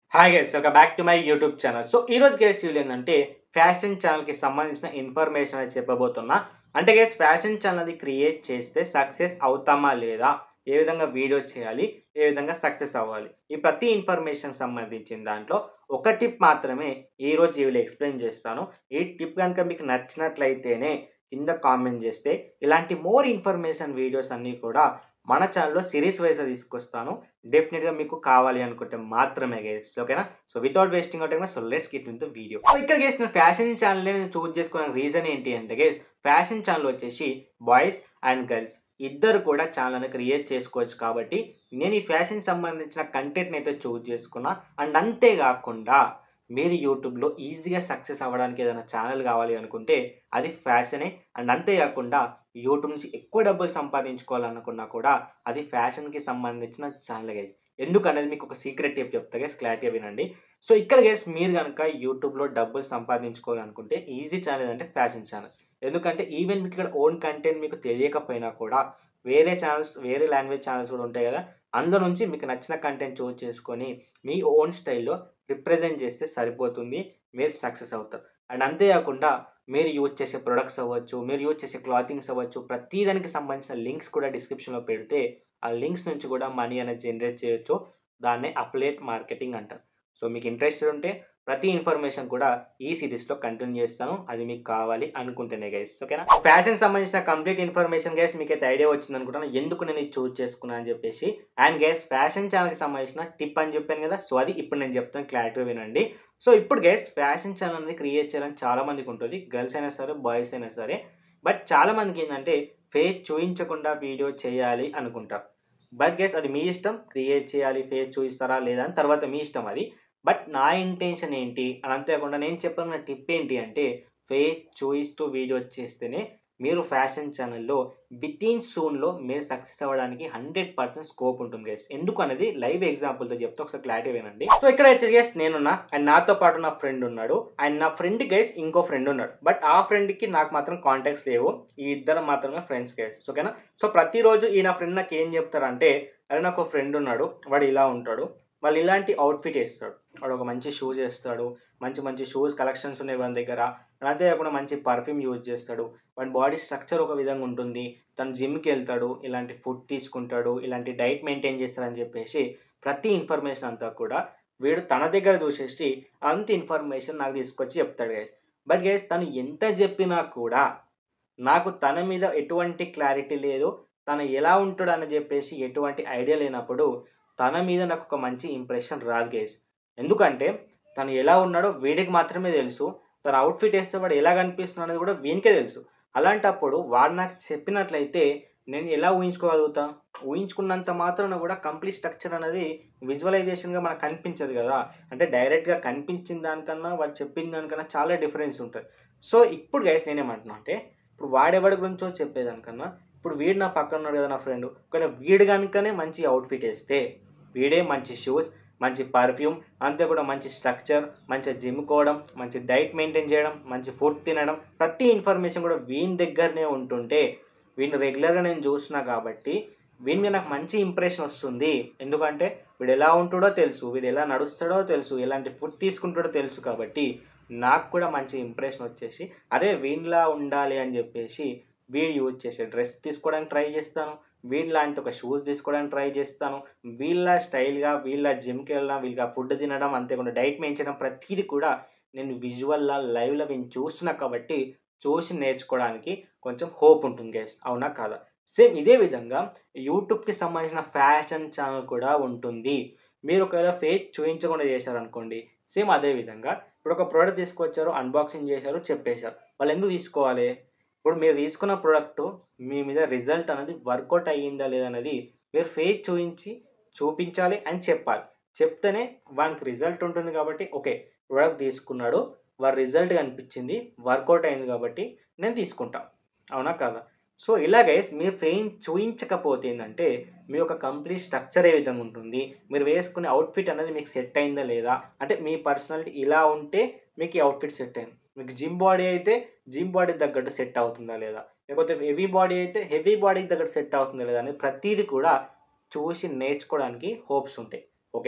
Hi guys welcome back to my YouTube channel so ఈ రోజు guys video ఏంటంటే fashion ఛానల్కి సంబంధించిన ఇన్ఫర్మేషన్ అనేది చెప్పబోతున్నా అంటే గైస్ ఫ్యాషన్ ఛానల్ అది క్రియేట్ చేస్తే సక్సెస్ అవుతామా లేదా ఏ విధంగా వీడియో చేయాలి ఏ విధంగా సక్సెస్ అవ్వాలి ఈ ప్రతి ఇన్ఫర్మేషన్ సంబంధించిన దాంట్లో ఒక టిప్ మాత్రమే ఈ రోజు ఈ వీడియో ఎక్స్ప్లెయిన్ చేస్తాను ఈ టిప్ కనుక మీకు నచ్చినట్లయితేనే కింద కామెంట్ చేస్తే ఇలాంటి మోర్ ఇన్ఫర్మేషన్ వీడియోస్ అన్నీ కూడా మన ఛానల్లో సిరీస్ వైజ్ తీసుకొస్తాను డెఫినెట్గా మీకు కావాలి అనుకుంటే మాత్రమే గైస్ ఓకేనా so without wasting out so let's get in the video so ఇక్కడ గేస్ నేను ఫ్యాషన్ ఛానల్ నేను చూస్ చేసుకోవడానికి రీజన్ ఏంటి అంటే గేస్ ఫ్యాషన్ ఛానల్ వచ్చేసి బాయ్స్ అండ్ గర్ల్స్ ఇద్దరు కూడా ఛానల్ని క్రియేట్ చేసుకోవచ్చు కాబట్టి నేను ఈ ఫ్యాషన్ సంబంధించిన కంటెంట్ని అయితే చూస్ చేసుకున్నా అండ్ అంతేకాకుండా మీరు యూట్యూబ్లో ఈజీగా సక్సెస్ అవ్వడానికి ఏదైనా ఛానల్ కావాలి అనుకుంటే అది ఫ్యాషనే అండ్ అంతేకాకుండా యూట్యూబ్ నుంచి ఎక్కువ డబ్బులు సంపాదించుకోవాలనుకున్నా కూడా అది ఫ్యాషన్కి సంబంధించిన ఛానల్ గైస్ ఎందుకు అనేది మీకు ఒక సీక్రెట్ టిప్ చెప్తా గైస్ క్లారిటీగా వినండి సో ఇక్కడ గైస్ మీరు కనుక యూట్యూబ్లో డబ్బులు సంపాదించుకోవాలనుకుంటే ఈజీ ఛానల్ అంటే ఫ్యాషన్ ఛానల్ ఎందుకంటే ఈవెన్ మీకు ఇక్కడ ఓన్ కంటెంట్ మీకు తెలియకపోయినా కూడా వేరే ఛానల్స్ వేరే లాంగ్వేజ్ ఛానల్స్ కూడా ఉంటాయి కదా అందులో నుంచి మీకు నచ్చిన కంటెంట్ చూస్ చేసుకొని మీ ఓన్ స్టైల్లో రిప్రజెంట్ చేస్తే సరిపోతుంది మీరు సక్సెస్ అవుతారు అండ్ అంతేకాకుండా మీరు యూజ్ చేసే ప్రొడక్ట్స్ అవ్వచ్చు మీరు యూజ్ చేసే క్లాతింగ్స్ అవ్వచ్చు ప్రతి దానికి సంబంధించిన లింక్స్ కూడా డిస్క్రిప్షన్లో పెడితే ఆ లింక్స్ నుంచి కూడా మనీ అనేది జనరేట్ చేయొచ్చు దాన్నే అప్లేట్ మార్కెటింగ్ అంటారు సో మీకు ఇంట్రెస్ట్ ఉంటే ప్రతి ఇన్ఫర్మేషన్ కూడా ఈ సిరీస్లో కంటిన్యూ చేస్తాను అది మీకు కావాలి అనుకుంటేనే గైస్ ఓకేనా ఫ్యాషన్ సంబంధించిన కంప్లీట్ ఇన్ఫర్మేషన్ గైస్ మీకు అయితే ఐడియా వచ్చింది అనుకుంటాను ఎందుకు నేను ఇది చూస్ చేసుకున్నాను అని చెప్పేసి అండ్ గైస్ ఫ్యాషన్ ఛానల్కి సంబంధించిన టిప్ అని చెప్పాను కదా సో అది ఇప్పుడు నేను చెప్తాను క్లారిటీ వినండి సో ఇప్పుడు గైస్ ఫ్యాషన్ ఛానల్ అనేది క్రియేట్ చేయాలని చాలా మందికి ఉంటుంది గర్ల్స్ అయినా సరే బాయ్స్ అయినా సరే బట్ చాలా మందికి ఏంటంటే ఫేస్ చూపించకుండా వీడియో చేయాలి అనుకుంటారు బట్ గైస్ అది మీ ఇష్టం క్రియేట్ చేయాలి ఫేస్ చూపిస్తారా లేదా అని తర్వాత మీ ఇష్టం అది బట్ నా ఇంటెన్షన్ ఏంటి అని అంతేకాకుండా నేను చెప్పిన టిప్ ఏంటి అంటే ఫేస్ చూయిస్తూ వీడియో చేస్తేనే మీరు ఫ్యాషన్ ఛానల్లో విత్ ఇన్ సూన్లో మీరు సక్సెస్ అవ్వడానికి హండ్రెడ్ పర్సెంట్ స్కోప్ ఉంటుంది గైస్ ఎందుకు అనేది లైవ్ ఎగ్జాంపుల్తో చెప్తే ఒకసారి క్లారిటీ వినండి సో ఇక్కడ వచ్చేసి గైస్ నేనున్నా అండ్ నాతో పాటు నా ఫ్రెండ్ ఉన్నాడు అండ్ నా ఫ్రెండ్ గైస్ ఇంకో ఫ్రెండ్ ఉన్నాడు బట్ ఆ ఫ్రెండ్కి నాకు మాత్రం కాంటాక్ట్స్ లేవు ఈ ఇద్దరు మాత్రమే ఫ్రెండ్స్ గైస్ ఓకేనా సో ప్రతిరోజు ఈ నా ఫ్రెండ్ నాకు ఏం చెప్తారంటే అరే నాకు ఫ్రెండ్ ఉన్నాడు వాడు ఇలా ఉంటాడు వాళ్ళు ఇలాంటి అవుట్ఫిట్ వేస్తాడు వాడు ఒక మంచి షూస్ వేస్తాడు మంచి మంచి షూస్ కలెక్షన్స్ ఉన్నాయి వాని దగ్గర అంతేకాకుండా మంచి పర్ఫ్యూమ్ యూజ్ చేస్తాడు వాడి బాడీ స్ట్రక్చర్ ఒక విధంగా ఉంటుంది తను జిమ్కి వెళ్తాడు ఇలాంటి ఫుడ్ తీసుకుంటాడు ఇలాంటి డైట్ మెయింటైన్ చేస్తాడని చెప్పేసి ప్రతి ఇన్ఫర్మేషన్ అంతా కూడా వీడు తన దగ్గర చూసేసి అంత ఇన్ఫర్మేషన్ నాకు తీసుకొచ్చి చెప్తాడు గైస్ బట్ గైస్ తను ఎంత చెప్పినా కూడా నాకు తన మీద ఎటువంటి క్లారిటీ లేదు తను ఎలా ఉంటాడు అని చెప్పేసి ఎటువంటి ఐడియా లేనప్పుడు తన మీద నాకు ఒక మంచి ఇంప్రెషన్ రాదు గైస్ ఎందుకంటే తను ఎలా ఉన్నాడో వీడికి మాత్రమే తెలుసు తన అవుట్ఫిట్ వేస్తే వాడు ఎలా కనిపిస్తున్నాడు అనేది కూడా వీనికే తెలుసు అలాంటప్పుడు వాడు నాకు చెప్పినట్లయితే నేను ఎలా ఊహించుకోగలుగుతా ఊహించుకున్నంత మాత్రాన కూడా కంప్లీట్ స్ట్రక్చర్ అనేది విజువలైజేషన్గా మనకు కనిపించదు కదా అంటే డైరెక్ట్గా కనిపించిన దానికన్నా వాడు చెప్పిన దానికన్నా చాలా డిఫరెన్స్ ఉంటుంది సో ఇప్పుడు గైస్ నేనేమంటున్నా అంటే ఇప్పుడు వాడెవడి గురించో చెప్పేదానికన్నా ఇప్పుడు వీడు నా పక్కన ఉన్నాడు కదా నా ఫ్రెండ్ కానీ వీడు కనుకనే మంచి అవుట్ఫిట్ వేస్తే వీడే మంచి షూస్ మంచి పర్ఫ్యూమ్ అంతే కూడా మంచి స్ట్రక్చర్ మంచి జిమ్ కోవడం మంచి డైట్ మెయింటైన్ చేయడం మంచి ఫుడ్ తినడం ప్రతి ఇన్ఫర్మేషన్ కూడా వీని దగ్గరనే ఉంటుంటే వీడిని రెగ్యులర్గా నేను చూస్తున్నా కాబట్టి వీని మీద నాకు మంచి ఇంప్రెషన్ వస్తుంది ఎందుకంటే వీడు ఎలా ఉంటాడో తెలుసు వీడు ఎలా నడుస్తాడో తెలుసు ఎలాంటి ఫుడ్ తీసుకుంటాడో తెలుసు కాబట్టి నాకు కూడా మంచి ఇంప్రెషన్ వచ్చేసి అరే వీనిలా ఉండాలి అని చెప్పేసి వీడు యూజ్ చేసే డ్రెస్ తీసుకోవడానికి ట్రై చేస్తాను వీళ్ళలాంటి ఒక షూస్ తీసుకోవడానికి ట్రై చేస్తాను వీళ్ళ స్టైల్గా వీళ్ళ జిమ్కి వెళ్ళడం వీళ్ళ ఫుడ్ తినడం అంతేకాకుండా డైట్ మెయించడం ప్రతిదీ కూడా నేను విజువల్లా లైవ్లో నేను చూస్తున్నా కాబట్టి చూసి నేర్చుకోవడానికి కొంచెం హోప్ ఉంటుంది గైస్ అవునా కాదా సేమ్ ఇదే విధంగా యూట్యూబ్కి సంబంధించిన ఫ్యాషన్ ఛానల్ కూడా ఉంటుంది మీరు ఒకవేళ ఫేక్ చూపించకుండా చేశారనుకోండి సేమ్ అదే విధంగా ఇప్పుడు ఒక ప్రోడక్ట్ తీసుకొచ్చారు అన్బాక్సింగ్ చేశారు చెప్పేశారు వాళ్ళు ఎందుకు తీసుకోవాలి ఇప్పుడు మీరు తీసుకున్న ప్రోడక్ట్ మీ మీద రిజల్ట్ అనేది వర్కౌట్ అయ్యిందా లేదనేది మీరు ఫేక్ చూపించి చూపించాలి అని చెప్పాలి చెప్తేనే వానికి రిజల్ట్ ఉంటుంది కాబట్టి ఓకే ప్రోడక్ట్ తీసుకున్నాడు వారి రిజల్ట్ కనిపించింది వర్కౌట్ అయింది కాబట్టి నేను తీసుకుంటా అవునా కదా సో ఇలాగైస్ మీరు ఫెయిన్ చూయించకపోతే ఏంటంటే మీ యొక్క కంప్లీట్ స్ట్రక్చర్ ఏ విధంగా ఉంటుంది మీరు వేసుకునే అవుట్ఫిట్ అనేది మీకు సెట్ అయిందా లేదా అంటే మీ పర్సనాలిటీ ఇలా ఉంటే మీకు ఈ అవుట్ఫిట్ సెట్ అయింది మీకు జిమ్ బాడీ అయితే జిమ్ బాడీ తగ్గట్టు సెట్ అవుతుందా లేదా లేకపోతే హెవీ బాడీ అయితే హెవీ బాడీకి తగ్గట్టు సెట్ అవుతుందా లేదా అనేది ప్రతిదీ కూడా చూసి నేర్చుకోవడానికి హోప్స్ ఉంటాయి ఓకేనా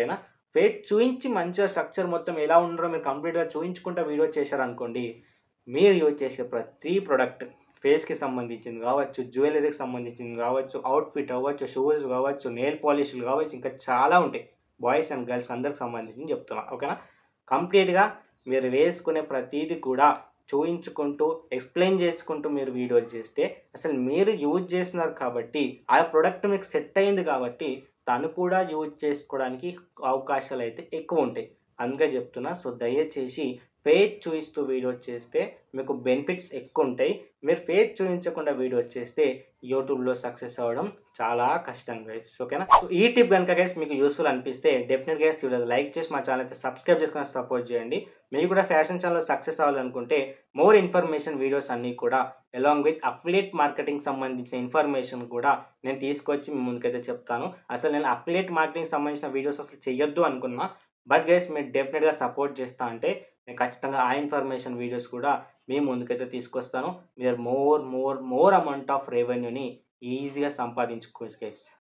ఫేస్ చూయించి మంచిగా స్ట్రక్చర్ మొత్తం ఎలా ఉన్నారో మీరు కంప్లీట్‌గా చూయించుకుంటా వీడియో చేశారనుకోండి, మీరు యూజ్ చేసే ప్రతి ప్రొడక్ట్ ఫేస్‌కి సంబంధించింది కావచ్చు, జ్యువెల్లరీకి సంబంధించింది కావచ్చు, అవుట్‌ఫిట్ అవ్వచ్చు, షూస్ కావచ్చు, నెయిల్ పాలిష్‌లు కావచ్చు, ఇంకా చాలా ఉంటాయి. బాయ్స్ అండ్ గర్ల్స్ అందరికి సంబంధించింది చెప్తున్నా. ఓకేనా? కంప్లీట్‌గా మీరు వేసుకునే ప్రతీది కూడా చూయించుకుంటూ, ఎక్స్‌ప్లెయిన్ చేసుకుంటూ మీరు వీడియోలు చేస్తే, అసలు మీరు యూజ్ చేస్తున్నారు కాబట్టి, ఆ ప్రొడక్ట్ మీకు సెట్ అయింది కాబట్టి, తను కూడా యూజ్ చేసుకోవడానికి అవకాశాలైతే ఎక్కువుంటాయి. అందుకే చెప్తున్నా. సో, దయచేసి ఫేస్ చూయిస్తూ వీడియోస్ చేస్తే మీకు బెనిఫిట్స్ ఎక్కువుంటాయి. మీరు ఫేస్ చూయించకుండా వీడియోస్ చేస్తే యూట్యూబ్‌లో సక్సెస్ అవ్వడం చాలా కష్టం గైస్. ఓకేనా? సో, ఈ టిప్ గనుక గైస్ మీకు యూజ్‌ఫుల్ అనిపిస్తే డెఫినిట్‌గా గైస్ వీడియోని లైక్ చేసి మా ఛానెల్ అయితే సబ్స్క్రైబ్ చేసుకొని సపోర్ట్ చేయండి. మీరు కూడా ఫ్యాషన్ ఛానెల్‌లో సక్సెస్ అవ్వాలనుకుంటే మోర్ ఇన్ఫర్మేషన్ వీడియోస్ అన్నీ కూడా అలాంగ్ విత్ అఫిలియేట్ మార్కెటింగ్ సంబంధించిన ఇన్ఫర్మేషన్ కూడా నేను తీసుకొచ్చి మీ ముందుకైతే చెప్తాను. అసలు నేను అఫిలియేట్ మార్కెటింగ్ సంబంధించిన వీడియోస్ అసలు చేయొద్దు అనుకున్నా. బట్ గైస్ మీరు డెఫినిట్‌గా సపోర్ట్ చేస్తా అంటే నేను ఖచ్చితంగా ఆ ఇన్ఫర్మేషన్ వీడియోస్ కూడా మీ ముందుకైతే తీసుకొస్తాను. మీరు more, more, more amount of రెవెన్యూని ఈజీగా సంపాదించుకోవచ్చు గైస్.